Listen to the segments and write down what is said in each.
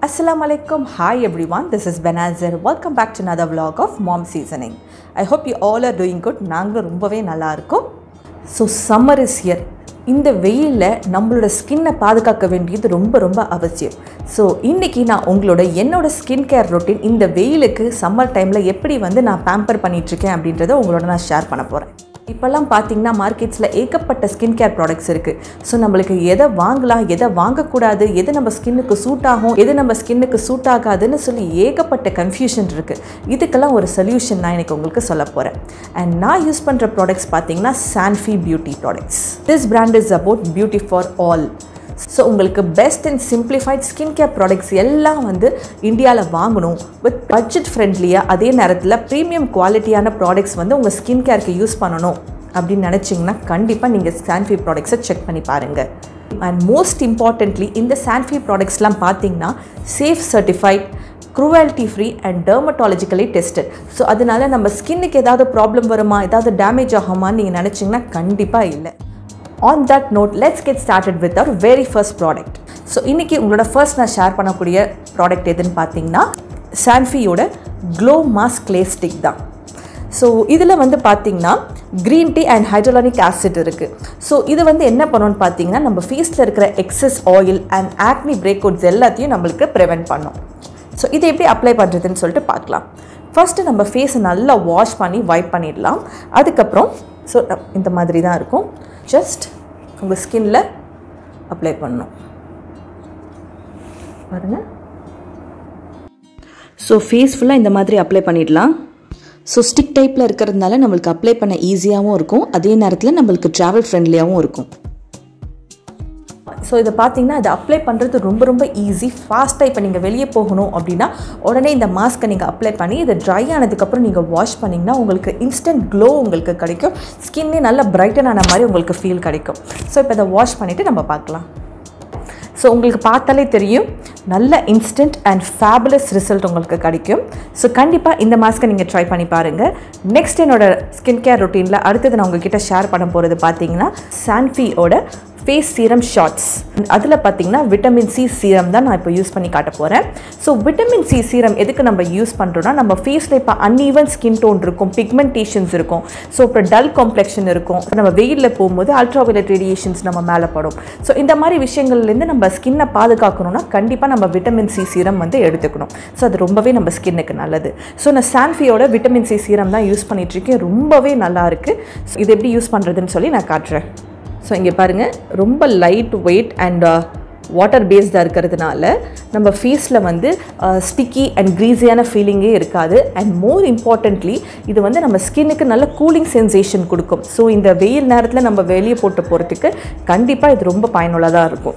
Assalamu alaikum. Hi everyone. This is Benazir. Welcome back to another vlog of Mom Seasoning. I hope you all are doing good. நாங்களும் ரொம்பவே நல்லா இருக்கோம் so summer is year இந்த வெயிலில் நம்மளோட ஸ்கின்னை பாதுகாக்க வேண்டியது ரொம்ப ரொம்ப அவசியம் ஸோ இன்றைக்கி நான் உங்களோட என்னோட ஸ்கின் கேர் ரொட்டீன் இந்த வெயிலுக்கு சம்மர் டைமில் எப்படி வந்து நான் பேம்பர் பண்ணிகிட்ருக்கேன் அப்படின்றத உங்களோட நான் ஷேர் பண்ண போகிறேன் இப்போல்லாம் பார்த்தீங்கன்னா மார்க்கெட்ஸில் ஏகப்பட்ட ஸ்கின் கேர் ப்ராடக்ட்ஸ் இருக்குது ஸோ நம்மளுக்கு எதை வாங்கலாம் எதை வாங்கக்கூடாது எது நம்ம ஸ்கின்னுக்கு சூட் ஆகும் எது நம்ம ஸ்கின்னுக்கு சூட் ஆகாதுன்னு சொல்லி ஏகப்பட்ட கன்ஃபியூஷன் இருக்குது இதுக்கெல்லாம் ஒரு சொல்யூஷன் நான் எனக்கு உங்களுக்கு சொல்ல போகிறேன் அண்ட் நான் யூஸ் பண்ணுற ப்ராடக்ட்ஸ் பார்த்தீங்கன்னா Sanfe beauty products this brand is about beauty for all so உங்களுக்கு best and simplified skin care products எல்லாம் வந்து இந்தியாவில் வாங்கணும் வித் பட்ஜெட் ஃப்ரெண்ட்லியாக அதே நேரத்தில் ப்ரீமியம் குவாலிட்டியான ப்ராடக்ட்ஸ் வந்து உங்கள் ஸ்கின் கேருக்கு யூஸ் பண்ணணும் அப்படின்னு நினச்சிங்கன்னா கண்டிப்பாக நீங்கள் சான்ஃபி ப்ராடக்ட்ஸை செக் பண்ணி பாருங்கள் அண்ட் மோஸ்ட் இம்பார்ட்டண்ட்லி இந்த சான்ஃபி ப்ராடக்ட்ஸ்லாம் பார்த்தீங்கன்னா safe certified cruelty free and dermatologically tested so அதனால நம்ம ஸ்கின்னுக்கு ஏதாவது ப்ராப்ளம் வருமா ஏதாவது டேமேஜ் ஆகுமான்னு நீங்கள் நினச்சிங்கன்னா கண்டிப்பாக இல்லை on that note let's get started with our very first product so இன்றைக்கி உங்களோட ஃபர்ஸ்ட் நான் ஷேர் பண்ணக்கூடிய ப்ராடக்ட் எதுன்னு பார்த்தீங்கன்னா சான்ஃபியோட க்ளோ மாஸ்க் க்ளே ஸ்டிக் தான் ஸோ இதில் வந்து பார்த்தீங்கன்னா green tea and hyaluronic acid இருக்குது ஸோ இது வந்து என்ன பண்ணணும்னு பார்த்தீங்கன்னா நம்ம ஃபேஸில் இருக்கிற excess oil and acne breakouts எல்லாத்தையும் நம்மளுக்கு ப்ரிவெண்ட் பண்ணும் ஸோ இதை எப்படி அப்ளை பண்ணுறதுன்னு சொல்லிட்டு பார்க்கலாம் ஃபஸ்ட்டு நம்ம ஃபேஸை நல்லா வாஷ் பண்ணி வைப் பண்ணிடலாம் அதுக்கப்புறம் ஸோ இந்த மாதிரி தான் இருக்கும் ஜஸ்ட் உங்கள் ஸ்கின்ல அப்ளை பண்ணணும் பாருங்கள் ஸோ ஃபேஸ் ஃபுல்லாக இந்த மாதிரி அப்ளை பண்ணிடலாம் ஸோ ஸ்டிக் டைப்பில் இருக்கிறதுனால நம்மளுக்கு அப்ளை பண்ண ஈஸியாகவும் இருக்கும் அதே நேரத்தில் நம்மளுக்கு ட்ராவல் ஃப்ரெண்ட்லியாகவும் இருக்கும் ஸோ இதை பார்த்தீங்கன்னா இதை அப்ளை பண்ணுறது ரொம்ப ரொம்ப ஈஸி ஃபாஸ்ட்டாக இப்போ நீங்கள் வெளியே போகணும் அப்படின்னா உடனே இந்த மாஸ்க்கை நீங்கள் அப்ளை பண்ணி இதை ட்ரை ஆனதுக்கப்புறம் நீங்கள் வாஷ் பண்ணிங்கன்னா உங்களுக்கு இன்ஸ்டன்ட் க்ளோ உங்களுக்கு கிடைக்கும் ஸ்கின்னே நல்ல பிரைட்டன் ஆன மாதிரி உங்களுக்கு ஃபீல் கிடைக்கும் ஸோ இப்போ இதை வாஷ் பண்ணிவிட்டு நம்ம பார்க்கலாம் ஸோ உங்களுக்கு பார்த்தாலே தெரியும் நல்ல இன்ஸ்டன்ட் அண்ட் ஃபேபுலஸ் ரிசல்ட் உங்களுக்கு கிடைக்கும் ஸோ கண்டிப்பாக இந்த மாஸ்க்கை நீங்கள் ட்ரை பண்ணி பாருங்கள் நெக்ஸ்ட் என்னோட ஸ்கின் கேர் ரொட்டீனில் அடுத்தது நான் உங்ககிட்ட ஷேர் பண்ண போகிறது பார்த்தீங்கன்னா சான்ஃபியோட ஃபேஸ் சீரம் ஷார்ட்ஸ் அதில் பார்த்தீங்கன்னா விட்டமின் சி சீரம் தான் நான் இப்போ யூஸ் பண்ணி காட்ட போகிறேன் ஸோ விட்டமின் சி சீரம் எதுக்கு நம்ம யூஸ் பண்ணுறோன்னா நம்ம ஃபேஸில் இப்போ அன்ஈவன் ஸ்கின் டோன் இருக்கும் பிக்மெண்டேஷன்ஸ் இருக்கும் ஸோ அப்புறம் டல் காம்ப்ளெக்ஷன் இருக்கும் நம்ம வெயிலில் போகும்போது அல்ட்ராவைலட் ரேடியேஷன்ஸ் நம்ம மேலே படும் ஸோ இந்த மாதிரி விஷயங்கள்லேருந்து நம்ம ஸ்கின்னை பாதுகாக்கணும்னா கண்டிப்பாக நம்ம விட்டமின் சி சீரம் வந்து எடுத்துக்கணும் ஸோ அது ரொம்பவே நம்ம ஸ்கின்னுக்கு நல்லது ஸோ நான் சான்ஃபியோட விட்டமின் சி சீரம் தான் யூஸ் பண்ணிகிட்ருக்கேன் ரொம்பவே நல்லா இருக்குது இது எப்படி யூஸ் பண்ணுறதுன்னு சொல்லி நான் காட்டுறேன் ஸோ இங்கே பாருங்கள் ரொம்ப லைட் வெயிட் அண்ட் வாட்டர் பேஸ்டாக இருக்கிறதுனால நம்ம ஃபேஸில் வந்து ஸ்டிக்கி அண்ட் க்ரீஸியான ஃபீலிங்கே இருக்காது அண்ட் மோர் இம்பார்ட்டண்ட்லி இது வந்து நம்ம ஸ்கின்னுக்கு நல்ல கூலிங் சென்சேஷன் கொடுக்கும் ஸோ இந்த வெயில் நேரத்தில் நம்ம வெளியே போட்டு போகிறதுக்கு கண்டிப்பாக இது ரொம்ப பயனுள்ளதாக இருக்கும்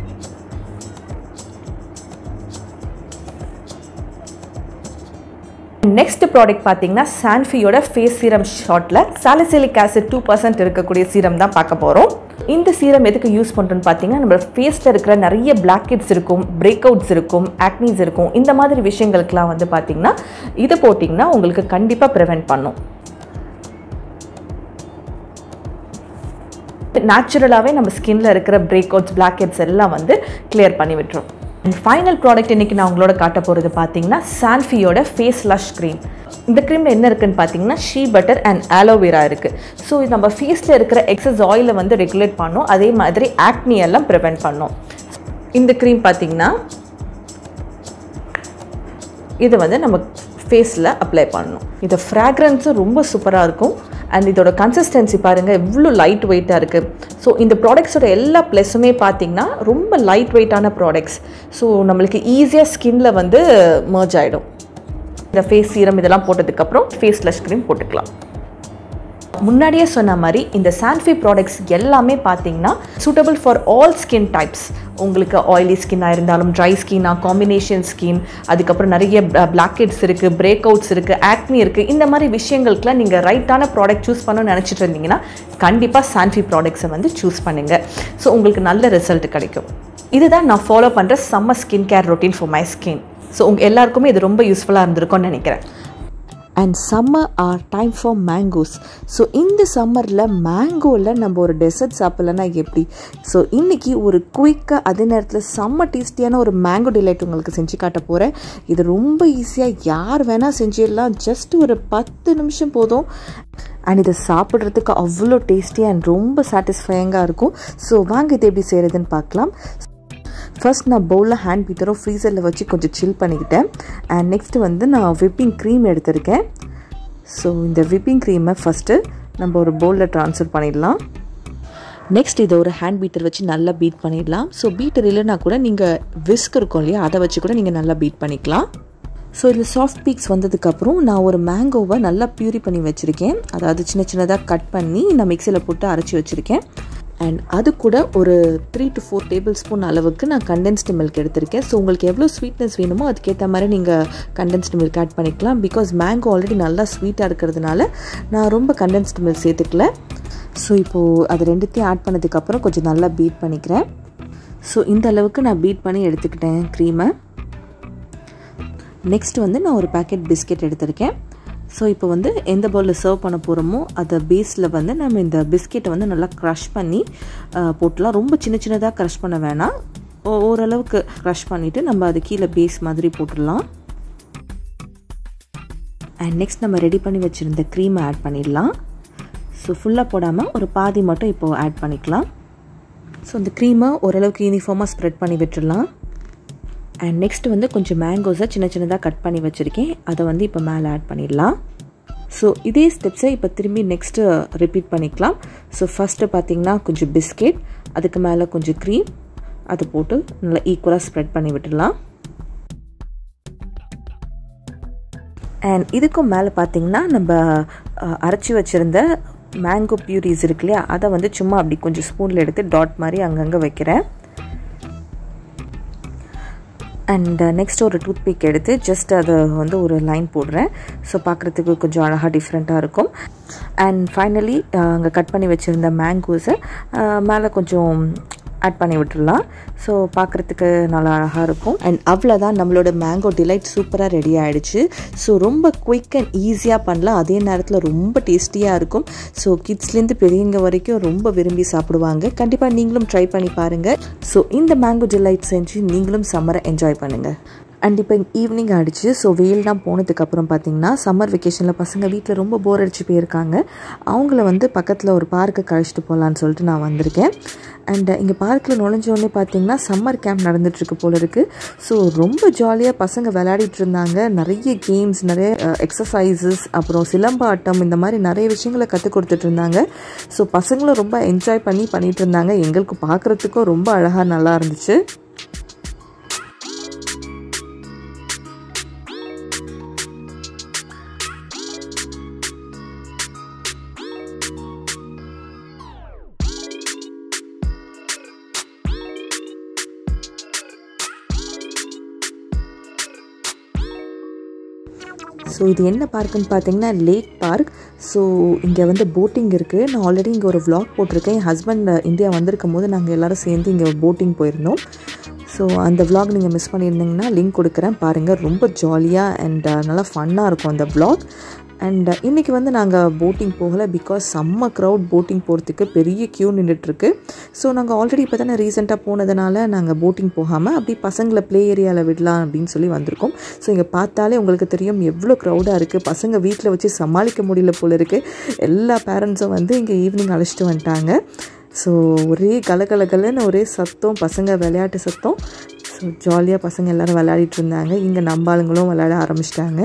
நெக்ஸ்ட் ப்ராடக்ட் பார்த்தீங்கன்னா சான்ஃபியோட ஃபேஸ் சீரம் ஷார்ட்டில் சாலிசிலிக் ஆசிட் டூ பர்சன்ட் இருக்கக்கூடிய சீரம் தான் பார்க்க போகிறோம் இந்த சீரம் எதுக்கு யூஸ் பண்ணுறோன்னு பார்த்தீங்கன்னா நம்ம ஃபேஸில் இருக்கிற நிறைய பிளாக் ஹெட்ஸ் இருக்கும் பிரேக் அவுட்ஸ் இருக்கும் ஆக்னிஸ் இருக்கும் இந்த மாதிரி விஷயங்களுக்கெல்லாம் வந்து பார்த்தீங்கன்னா இது போட்டிங்கன்னா உங்களுக்கு கண்டிப்பாக ப்ரிவெண்ட் பண்ணும் நேச்சுரலாகவே நம்ம ஸ்கின்ல இருக்கிற பிரேக் அவுட்ஸ் பிளாக் ஹெட்ஸ் எல்லாம் வந்து கிளியர் பண்ணி விட்டுரும் அண்ட் ஃபைனல் ப்ராடக்ட் இன்றைக்கி நான் உங்களோட காட்ட போகிறது பார்த்தீங்கன்னா சான்ஃபியோட ஃபேஸ் லஷ் க்ரீம் இந்த க்ரீமில் என்ன இருக்குன்னு பார்த்தீங்கன்னா ஷீ பட்டர் அண்ட் ஆலோவேரா இருக்குது ஸோ இது நம்ம ஃபேஸில் இருக்கிற எக்ஸஸ் ஆயிலை வந்து ரெகுலேட் பண்ணும் அதே மாதிரி ஆக்னி எல்லாம் ப்ரிவெண்ட் பண்ணும் இந்த க்ரீம் பார்த்தீங்கன்னா இது வந்து நம்ம ஃபேஸில் அப்ளை பண்ணணும் இது ஃப்ராக்ரன்ஸும் ரொம்ப சூப்பராக இருக்கும் அண்ட் இதோட கன்சிஸ்டன்சி பாருங்கள் எவ்வளோ லைட் வெயிட்டாக இருக்குது ஸோ இந்த ப்ராடக்ட்ஸோட எல்லா ப்ளஸுமே பார்த்திங்கன்னா ரொம்ப லைட் வெயிட்டான ப்ராடக்ட்ஸ் ஸோ நம்மளுக்கு ஈஸியாக ஸ்கின்ல வந்து மர்ஜ் ஆகிடும் இந்த ஃபேஸ் சீரம் இதெல்லாம் போட்டதுக்கப்புறம் ஃபேஸ் லஷ் க்ரீம் போட்டுக்கலாம் முன்னாடியே சொன்ன மாதிரி இந்த சான்ஃபி ப்ராடக்ட்ஸ் எல்லாமே பார்த்தீங்கன்னா suitable for all skin types உங்களுக்கு ஆயிலி ஸ்கின்னாக இருந்தாலும் ட்ரை ஸ்கின்னாக காம்பினேஷன் ஸ்கின் அதுக்கப்புறம் நிறைய பிளாக் ஹெட்ஸ் இருக்குது பிரேக் அவுட்ஸ் இருக்குது ஆக்னி இருக்குது இந்த மாதிரி விஷயங்களுக்குலாம் நீங்கள் ரைட்டான ப்ராடக்ட் சூஸ் பண்ணணும்னு நினச்சிட்டு இருந்தீங்கன்னா கண்டிப்பாக சான்ஃபி ப்ராடக்ட்ஸை வந்து சூஸ் பண்ணுங்கள் ஸோ உங்களுக்கு நல்ல ரிசல்ட் கிடைக்கும் இதுதான் நான் ஃபாலோ பண்ணுற summer skin care routine for my skin so உங்கள் எல்லாருக்குமே இது ரொம்ப யூஸ்ஃபுல்லாக இருந்திருக்கும்னு நினைக்கிறேன் and summer are time for mangoes so இந்த சம்மரில் மேங்கோவில் நம்ம ஒரு டெசர்ட் சாப்பிட்லன்னா எப்படி ஸோ இன்றைக்கி ஒரு குயிக்காக அதே நேரத்தில் செம்ம டேஸ்டியான ஒரு மேங்கோ டிலைட் உங்களுக்கு செஞ்சு காட்ட போகிறேன் இது ரொம்ப ஈஸியாக யார் வேணால் செஞ்சிடலாம் ஜஸ்ட் ஒரு பத்து நிமிஷம் போதும் அண்ட் இதை சாப்பிட்றதுக்கு அவ்வளோ டேஸ்டியாக அண்ட் ரொம்ப சாட்டிஸ்ஃபையிங்காக இருக்கும் ஸோ வாங்க இது எப்படி செய்கிறதுன்னு பார்க்கலாம் ஃபர்ஸ்ட் நான் பவுலில் ஹேண்ட் பீட்டரும் ஃப்ரீசரில் வச்சு கொஞ்சம் சில் பண்ணிக்கிட்டேன் அண்ட் நெக்ஸ்ட்டு வந்து நான் விப்பிங் க்ரீம் எடுத்திருக்கேன் ஸோ இந்த விப்பிங் க்ரீமை ஃபஸ்ட்டு நம்ம ஒரு பவுலில் ட்ரான்ஸ்ஃபர் பண்ணிடலாம் நெக்ஸ்ட் இதை ஒரு ஹேண்ட் பீட்டர் வச்சு நல்லா பீட் பண்ணிடலாம் ஸோ பீட்டர் இல்லைனா கூட நீங்கள் விஸ்க் இருக்கும் இல்லையா அதை வச்சு கூட நீங்கள் நல்லா பீட் பண்ணிக்கலாம் ஸோ இதில் சாஃப்ட் பீக்ஸ் வந்ததுக்கப்புறம் நான் ஒரு மேங்கோவை நல்லா ப்யூரி பண்ணி வச்சுருக்கேன் அதாவது சின்ன சின்னதாக கட் பண்ணி நான் மிக்சியில் போட்டு அரைச்சி வச்சுருக்கேன் அண்ட் அது கூட ஒரு three to four tablespoon அளவுக்கு நான் கண்டென்ஸ்டு மில்க் எடுத்திருக்கேன் ஸோ உங்களுக்கு எவ்வளோ ஸ்வீட்னஸ் வேணுமோ அதுக்கேற்ற மாதிரி நீங்கள் கண்டென்ஸ்டு மில்க் ஆட் பண்ணிக்கலாம் பிகாஸ் மேங்கோ ஆல்ரெடி நல்லா ஸ்வீட்டாக இருக்கிறதுனால நான் ரொம்ப கண்டென்ஸ்டு மில்க் சேர்த்துக்கல ஸோ இப்போது அது ரெண்டுத்தையும் ஆட் பண்ணதுக்கப்புறம் கொஞ்சம் நல்லா பீட் பண்ணிக்கிறேன் ஸோ இந்த அளவுக்கு நான் பீட் பண்ணி எடுத்துக்கிட்டேன் க்ரீமை நெக்ஸ்ட் வந்து நான் ஒரு பேக்கெட் பிஸ்கெட் எடுத்திருக்கேன் ஸோ இப்போ வந்து எந்த பவுலில் சர்வ் பண்ண போகிறோமோ அதை பேஸில் வந்து நம்ம இந்த பிஸ்கெட்டை வந்து நல்லா க்ரஷ் பண்ணி போட்டலாம் ரொம்ப சின்ன சின்னதாக க்ரஷ் பண்ண வேணாம் ஓரளவுக்கு க்ரஷ் பண்ணிவிட்டு நம்ம அது கீழே பேஸ் மாதிரி போட்டுடலாம் அண்ட் நெக்ஸ்ட் நம்ம ரெடி பண்ணி வச்சுருந்த க்ரீமை ஆட் பண்ணிடலாம் ஸோ ஃபுல்லாக போடாமல் ஒரு பாதி மட்டும் இப்போது ஆட் பண்ணிக்கலாம் ஸோ இந்த க்ரீமை ஓரளவுக்கு யூனிஃபார்மாக ஸ்ப்ரெட் பண்ணி விட்டுடலாம் அண்ட் நெக்ஸ்ட் வந்து கொஞ்சம் மேங்கோஸை சின்ன சின்னதாக கட் பண்ணி வச்சுருக்கேன் அதை வந்து இப்போ மேலே ஆட் பண்ணிடலாம் ஸோ இதே ஸ்டெப்ஸை இப்போ திரும்பி நெக்ஸ்ட்டு ரிப்பீட் பண்ணிக்கலாம் ஸோ ஃபஸ்ட்டு பார்த்திங்கன்னா கொஞ்சம் பிஸ்கெட் அதுக்கு மேலே கொஞ்சம் க்ரீம் அது போட்டு நல்லா ஈக்குவலாக ஸ்ப்ரெட் பண்ணி விட்டுடலாம் அண்ட் இதுக்கும் மேலே பார்த்திங்கன்னா நம்ம அரைச்சி வச்சுருந்த மேங்கோ பியூரிஸ் இருக்கு இல்லையா அதை வந்து சும்மா அப்படி கொஞ்சம் ஸ்பூனில் எடுத்து டாட் மாதிரி அங்கங்கே வைக்கிறேன் அண்ட் நெக்ஸ்ட் ஒரு டூத் பிக் எடுத்து ஜஸ்ட் அதை வந்து ஒரு லைன் போடுறேன் ஸோ பார்க்குறதுக்கு கொஞ்சம் அழகாக டிஃப்ரெண்ட்டாக இருக்கும் அண்ட் ஃபைனலி அங்கே கட் பண்ணி வச்சுருந்த மேங்கோஸை மேலே கொஞ்சம் ஆட் பண்ணி விட்டுடலாம் ஸோ பார்க்குறதுக்கு நல்லா அழகாக இருக்கும் அண்ட் அவ்வளோதான் நம்மளோட மேங்கோ டிலைட் சூப்பராக ரெடி ஆகிடுச்சு ஸோ ரொம்ப குயிக் அண்ட் ஈஸியாக பண்ணலாம் அதே நேரத்தில் ரொம்ப டேஸ்டியாக இருக்கும் ஸோ கிட்ஸ்லேருந்து பெரியவங்க வரைக்கும் ரொம்ப விரும்பி சாப்பிடுவாங்க கண்டிப்பாக நீங்களும் ட்ரை பண்ணி பாருங்கள் ஸோ இந்த மேங்கோ டிலைட் செஞ்சு நீங்களும் சம்மரை என்ஜாய் பண்ணுங்கள் அண்ட் இப்போ ஈவினிங் ஆகிடுச்சு ஸோ வெயில்லாம் போனதுக்கப்புறம் பார்த்தீங்கன்னா சம்மர் வெக்கேஷனில் பசங்க வீட்டில் ரொம்ப போர் அடிச்சு போயிருக்காங்க அவங்கள வந்து பக்கத்தில் ஒரு பார்க்கு கழிச்சிட்டு போகலான்னு சொல்லிட்டு நான் வந்திருக்கேன் அண்ட் இங்கே பார்க்கில் நுழைஞ்சோடனே பார்த்தீங்கன்னா சம்மர் கேம்ப் நடந்துட்டுருக்கு போல இருக்குது ஸோ ரொம்ப ஜாலியாக பசங்க விளையாடிட்டு இருந்தாங்க நிறைய கேம்ஸ் நிறைய எக்ஸசைசஸ் அப்புறம் சிலம்பாட்டம் இந்த மாதிரி நிறைய விஷயங்களை கற்றுக் கொடுத்துட்டு இருந்தாங்க ஸோ பசங்களும் ரொம்ப என்ஜாய் பண்ணி பண்ணிகிட்டு இருந்தாங்க எங்களுக்கு பார்க்குறதுக்கும் ரொம்ப அழகாக நல்லா இருந்துச்சு ஸோ இது என்ன பார்க்குன்னு பார்த்தீங்கன்னா லேக் பார்க் ஸோ இங்கே வந்து போட்டிங் இருக்குது நான் ஆல்ரெடி இங்கே ஒரு விளாக் போட்டிருக்கேன் என் ஹஸ்பண்ட் இந்தியா வந்திருக்கும் போது நாங்கள் எல்லோரும் சேர்ந்து இங்கே போட்டிங் போயிருந்தோம் ஸோ அந்த விளாக் நீங்கள் மிஸ் பண்ணியிருந்தீங்கன்னா லிங்க் கொடுக்குறேன் பாருங்கள் ரொம்ப ஜாலியாக அண்ட் நல்லா ஃபன்னாக இருக்கும் அந்த விளாக் அண்ட் இன்றைக்கி வந்து நாங்கள் போட்டிங் போகலை பிகாஸ் செம்ம க்ரௌட் போட்டிங் போகிறதுக்கு பெரிய க்யூ நின்றுட்டுருக்கு ஸோ நாங்கள் ஆல்ரெடி இப்போ தானே ரீசெண்டாக போனதுனால நாங்கள் போட்டிங் போகாமல் அப்படி பசங்களை ப்ளே ஏரியாவில் விடலாம் அப்படின்னு சொல்லி வந்திருக்கோம் ஸோ இங்கே பார்த்தாலே உங்களுக்கு தெரியும் எவ்வளோ க்ரௌடாக இருக்குது பசங்க வீட்டில் வச்சு சமாளிக்க முடியல போல இருக்குது எல்லா பேரண்ட்ஸும் வந்து இங்கே ஈவினிங் அழைச்சிட்டு வந்துட்டாங்க ஸோ ஒரே கலகலகலன்னு ஒரே சத்தம் பசங்க விளையாட்டு சத்தம் ஸோ ஜாலியாக பசங்க எல்லோரும் விளையாடிட்டு இருந்தாங்க இங்கே நம்ம ஆளுங்களும் விளையாட ஆரம்பிச்சிட்டாங்க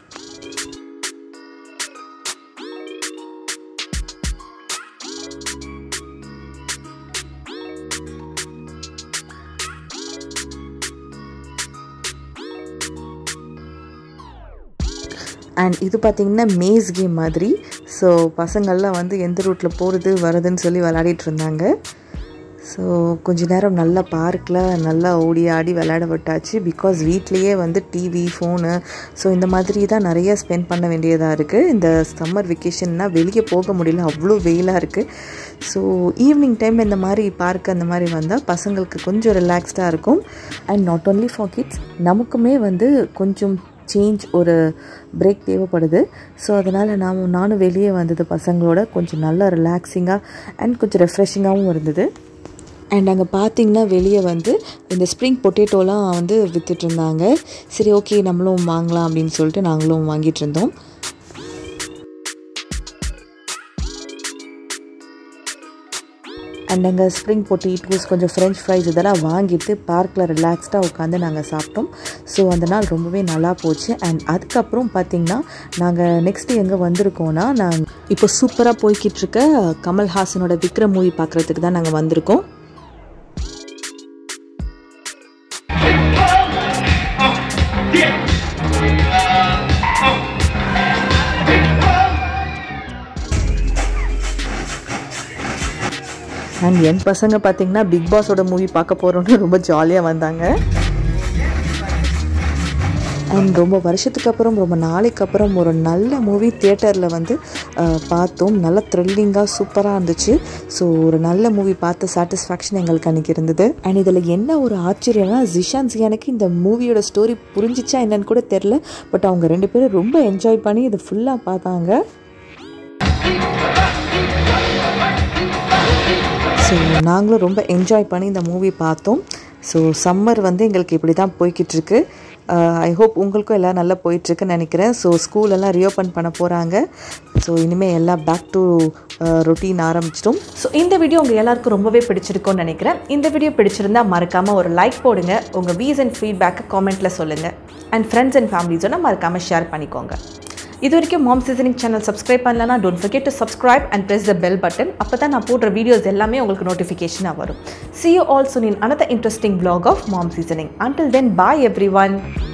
அண்ட் இது பார்த்திங்கன்னா மேஸ் கேம் மாதிரி ஸோ பசங்கள்லாம் வந்து எந்த ரூட்டில் போகிறது வருதுன்னு சொல்லி விளையாடிட்டு இருந்தாங்க ஸோ கொஞ்ச நேரம் நல்லா பார்க்கில் நல்லா ஓடி ஆடி விளையாட விட்டாச்சு பிகாஸ் வீட்லேயே வந்து டிவி ஃபோனு ஸோ இந்த மாதிரி தான் நிறைய ஸ்பெண்ட் பண்ண வேண்டியதாக இருக்குது இந்த சம்மர் வெக்கேஷன்னா வெளியே போக முடியல அவ்வளோ வெயிலாக இருக்குது ஸோ ஈவினிங் டைம் இந்த மாதிரி பார்க் அந்த மாதிரி வந்தால் பசங்களுக்கு கொஞ்சம் ரிலாக்ஸ்டாக இருக்கும் and not only for kids நமக்குமே வந்து கொஞ்சம் சேஞ்ச் ஒரு பிரேக் தேவைப்படுது ஸோ அதனால் நான் நானும் வெளியே வந்தது பசங்களோட கொஞ்சம் நல்லா ரிலாக்ஸிங்காக அண்ட் கொஞ்சம் ரெஃப்ரெஷிங்காகவும் இருந்தது அண்ட் அங்கே பார்த்தீங்கன்னா வெளியே வந்து இந்த ஸ்ப்ரிங் பொட்டேட்டோலாம் வந்து வித்துட்டு இருந்தாங்க சரி ஓகே நம்மளும் வாங்கலாம் அப்படின்னு சொல்லிட்டு நாங்களும் வாங்கிட்டு இருந்தோம் அண்ட் அங்கே ஸ்ப்ரிங் பொட்டேட்டோஸ் கொஞ்சம் ஃப்ரெஞ்ச் ஃப்ரைஸ் இதெல்லாம் வாங்கிட்டு பார்க்கில் ரிலாக்ஸ்டாக உட்காந்து நாங்கள் சாப்பிட்டோம் ஸோ அந்த நாள் ரொம்பவே நல்லா போச்சு அண்ட் அதுக்கப்புறம் பார்த்திங்கன்னா நாங்கள் நெக்ஸ்ட் எங்கே வந்திருக்கோன்னா நாங்கள் இப்போ சூப்பராக போய்கிட்டு இருக்க கமல்ஹாசனோட விக்ரம் மூவி பார்க்குறதுக்கு தான் நாங்கள் வந்திருக்கோம் அண்ட் என் பசங்க பார்த்தீங்கன்னா பிக் பாஸோட மூவி பார்க்க போகிறோன்னு ரொம்ப ஜாலியாக வந்தாங்க அண்ட் ரொம்ப வருஷத்துக்கு அப்புறம் ரொம்ப நாளைக்கு அப்புறம் ஒரு நல்ல மூவி தியேட்டரில் வந்து அஹ், பார்த்தோம் நல்ல த்ரில்லிங்காக சூப்பராக இருந்துச்சு ஸோ ஒரு நல்ல மூவி பார்த்த சாட்டிஸ்ஃபேக்ஷன் எங்களுக்கு அன்றைக்கி இருந்தது அண்ட் இதில் என்ன ஒரு ஆச்சரியம்னா ஜிஷான் ஜியானுக்கு இந்த மூவியோட ஸ்டோரி புரிஞ்சிச்சா என்னன்னு கூட தெரில பட் அவங்க ரெண்டு பேரும் ரொம்ப என்ஜாய் பண்ணி இதை ஃபுல்லாக பார்த்தாங்க ஸோ நாங்களும் ரொம்ப என்ஜாய் பண்ணி இந்த மூவி பார்த்தோம் ஸோ சம்மர் வந்து எங்களுக்கு இப்படி தான் போய்கிட்டு இருக்கு ஐ ஹோப் உங்களுக்கும் எல்லாம் நல்லா போயிட்டுருக்குன்னு நினைக்கிறேன் ஸோ ஸ்கூலெல்லாம் ரீஓப்பன் பண்ண போகிறாங்க ஸோ இனிமேல் எல்லாம் பேக் டு ரொட்டீன் ஆரம்பிச்சிட்டோம் ஸோ இந்த வீடியோ உங்கள் எல்லாருக்கும் ரொம்பவே பிடிச்சிருக்கும்னு நினைக்கிறேன் இந்த வீடியோ பிடிச்சிருந்தா மறக்காமல் ஒரு லைக் போடுங்க உங்கள் வீஸ் அண்ட் ஃபீட்பேக்கை காமெண்ட்டில் சொல்லுங்கள் அண்ட் ஃப்ரெண்ட்ஸ் அண்ட் ஃபேமிலிஸோட மறக்காமல் ஷேர் பண்ணிக்கோங்க இது வரைக்கும் மாம் சீசனிங் சேனல் சப்ஸ்கிரைப் பண்ணலனா don't forget to subscribe and press the bell button அப்போ தான் நான் போடுற வீடியோஸ் எல்லாமே உங்களுக்கு நோட்டிஃபிகேஷனாக வரும் see you all soon in another interesting vlog of mom seasoning until then bye everyone